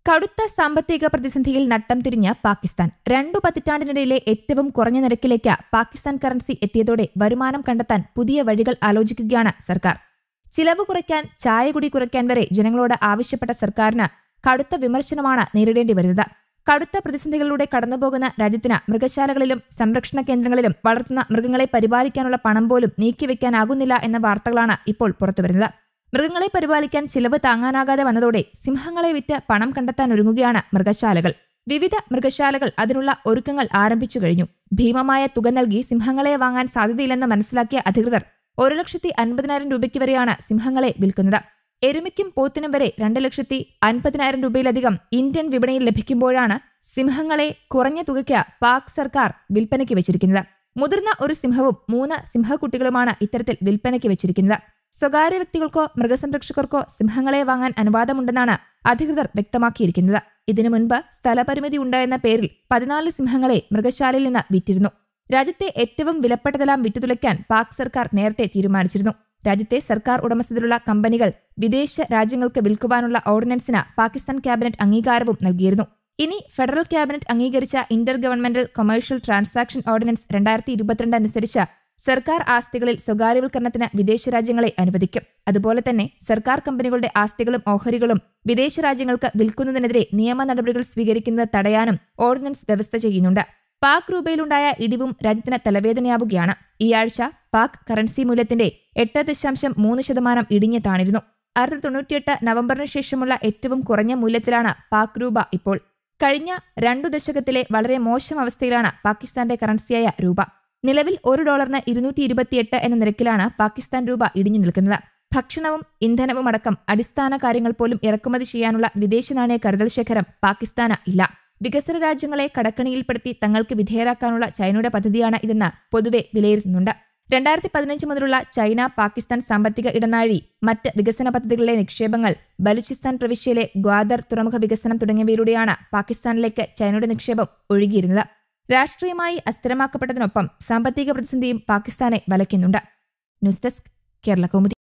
കടുത്ത സാമ്പത്തിക പ്രതിസന്ധിയിൽ നട്ടം തിരിഞ്ഞ പാകിസ്ഥാൻ രണ്ടു പതിറ്റാണ്ടിനിടയിലെ ഏറ്റവും കുറഞ്ഞ നിരക്കിലേക്ക് പാകിസ്ഥാൻ കറൻസി എത്തിയതോടെ വരുമാനം കണ്ടെത്താൻ പുതിയ വഴികൾ ആലോചിക്കുകയാണ് സർക്കാർ ചിലവ് കുറയ്ക്കാൻ ചായകുടി കുറയ്ക്കാൻ വരെ ജനങ്ങളോട് ആവശ്യപ്പെട്ട സർക്കാരിന് കടുത്ത വിമർശനമാണ് നേരിടേണ്ടി വരുന്നത് കടുത്ത പ്രതിസന്ധികളിലൂടെ കടന്നുപോകുന്ന രാജ്യത്തിന് മൃഗശാലകളിലും സംരക്ഷണ കേന്ദ്രങ്ങളിലും വളർത്തുന്ന മൃഗങ്ങളെ പരിപാലിക്കാനുള്ള പണം പോലും നീക്കിവെക്കാനാകുന്നില്ല എന്ന വാർത്തകളാണ് ഇപ്പോൾ പുറത്തുവരുന്നത് മൃഗങ്ങളെ പരിപാലിക്കാൻ ചിലവ് താങ്ങാനാകാതെ വന്നതോടെ സിംഹങ്ങളെ വിറ്റ് പണം കണ്ടെത്താൻ ഒരുങ്ങുകയാണ് മൃഗശാലകൾ വിവിധ മൃഗശാലകൾ അതിനുള്ള ഒരുക്കങ്ങൾ ആരംഭിച്ചു കഴിഞ്ഞു ഭീമമായ തുക നൽകി സിംഹങ്ങളെ വാങ്ങാൻ സാധ്യതയില്ലെന്ന് മനസ്സിലാക്കിയ അധികൃതർ ഒരു ലക്ഷത്തി അൻപതിനായിരം രൂപയ്ക്ക് വരെയാണ് സിംഹങ്ങളെ വിൽക്കുന്നത് എരുമയ്ക്കും പോത്തിനും വരെ രണ്ട് ലക്ഷത്തി അൻപതിനായിരം രൂപയിലധികം ഇന്ത്യൻ വിപണിയിൽ ലഭിക്കുമ്പോഴാണ് സിംഹങ്ങളെ കുറഞ്ഞ തുകയ്ക്ക് പാക് സർക്കാർ വിൽപ്പനയ്ക്ക് വെച്ചിരിക്കുന്നത് മുതിർന്ന ഒരു സിംഹവും മൂന്ന് സിംഹക്കുട്ടികളുമാണ് ഇത്തരത്തിൽ വിൽപ്പനയ്ക്ക് വെച്ചിരിക്കുന്നത് സ്വകാര്യ വ്യക്തികൾക്കോ മൃഗസംരക്ഷകർക്കോ സിംഹങ്ങളെ വാങ്ങാൻ അനുവാദമുണ്ടെന്നാണ് അധികൃതർ വ്യക്തമാക്കിയിരിക്കുന്നത് ഇതിനു മുൻപ് സ്ഥലപരിമിതി ഉണ്ടായെന്ന പേരിൽ പതിനാല് സിംഹങ്ങളെ മൃഗശാലയിൽ നിന്ന് വിറ്റിരുന്നു രാജ്യത്തെ ഏറ്റവും വിലപ്പെട്ടതെല്ലാം വിറ്റുതുലയ്ക്കാൻ പാക് സർക്കാർ നേരത്തെ തീരുമാനിച്ചിരുന്നു രാജ്യത്തെ സർക്കാർ ഉടമസ്ഥതയിലുള്ള കമ്പനികൾ വിദേശ രാജ്യങ്ങൾക്ക് വിൽക്കുവാനുള്ള ഓർഡിനൻസിന് പാകിസ്ഥാൻ ക്യാബിനറ്റ് അംഗീകാരവും നൽകിയിരുന്നു ഇനി ഫെഡറൽ ക്യാബിനറ്റ് അംഗീകരിച്ച intergovernmental commercial transaction ordinance രണ്ടായിരത്തി ഇരുപത്തിരണ്ട് അനുസരിച്ച് സർക്കാർ ആസ്തികളിൽ സ്വകാര്യവൽക്കരണത്തിന് വിദേശ രാജ്യങ്ങളെ അനുവദിക്കും അതുപോലെ തന്നെ സർക്കാർ കമ്പനികളുടെ ആസ്തികളും ഓഹരികളും വിദേശ രാജ്യങ്ങൾക്ക് വിൽക്കുന്നതിനെതിരെ നിയമ നടപടികൾ സ്വീകരിക്കുന്നത് തടയാനും ഓർഡിനൻസ് വ്യവസ്ഥ ചെയ്യുന്നുണ്ട് പാക് രൂപയിലുണ്ടായ ഇടിവും രാജ്യത്തിന് തലവേദനയാവുകയാണ് ഈ ആഴ്ച പാക് കറൻസി മൂല്യത്തിന്റെ എട്ട് ദശാംശം മൂന്ന് ശതമാനം ഇടിഞ്ഞ് താണിരുന്നു ആയിരത്തി തൊണ്ണൂറ്റിയെട്ട് നവംബറിന് ശേഷമുള്ള ഏറ്റവും കുറഞ്ഞ മൂല്യത്തിലാണ് പാക് രൂപ ഇപ്പോൾ കഴിഞ്ഞ രണ്ടു ദശകത്തിലെ വളരെ മോശം അവസ്ഥയിലാണ് പാകിസ്ഥാന്റെ കറൻസിയായ രൂപ നിലവിൽ ഒരു ഡോളറിന് ഇരുന്നൂറ്റി ഇരുപത്തിയെട്ട് എന്ന നിരക്കിലാണ് പാകിസ്ഥാൻ രൂപ ഇടിഞ്ഞു നിൽക്കുന്നത് ഭക്ഷണവും ഇന്ധനവും അടക്കം അടിസ്ഥാന കാര്യങ്ങൾ പോലും ഇറക്കുമതി ചെയ്യാനുള്ള വിദേശ നാണയ കരുതൽ ശേഖരം പാകിസ്ഥാന് ഇല്ല വികസ്വര രാജ്യങ്ങളെ കടക്കണിയിൽപ്പെടുത്തി തങ്ങൾക്ക് വിധേയരാക്കാനുള്ള ചൈനയുടെ പദ്ധതിയാണ് ഇതെന്ന് പൊതുവെ വിലയിരുത്തുന്നുണ്ട് രണ്ടായിരത്തി പതിനഞ്ച് മുതലുള്ള ചൈന പാകിസ്ഥാൻ സാമ്പത്തിക ഇടനാഴി മറ്റ് വികസന പദ്ധതികളിലെ നിക്ഷേപങ്ങൾ ബലൂചിസ്ഥാൻ പ്രവിശ്യയിലെ ഗ്വാദർ തുറമുഖ വികസനം തുടങ്ങിയവയിലൂടെയാണ് പാകിസ്ഥാനിലേക്ക് ചൈനയുടെ നിക്ഷേപം ഒഴുകിയിരുന്നത് രാഷ്ട്രീയമായി അസ്ഥിരമാക്കപ്പെട്ടതിനൊപ്പം സാമ്പത്തിക പ്രതിസന്ധിയും പാകിസ്ഥാനെ വലയ്ക്കുന്നുണ്ട് ന്യൂസ് ഡെസ്ക് കേരള കൗമുദി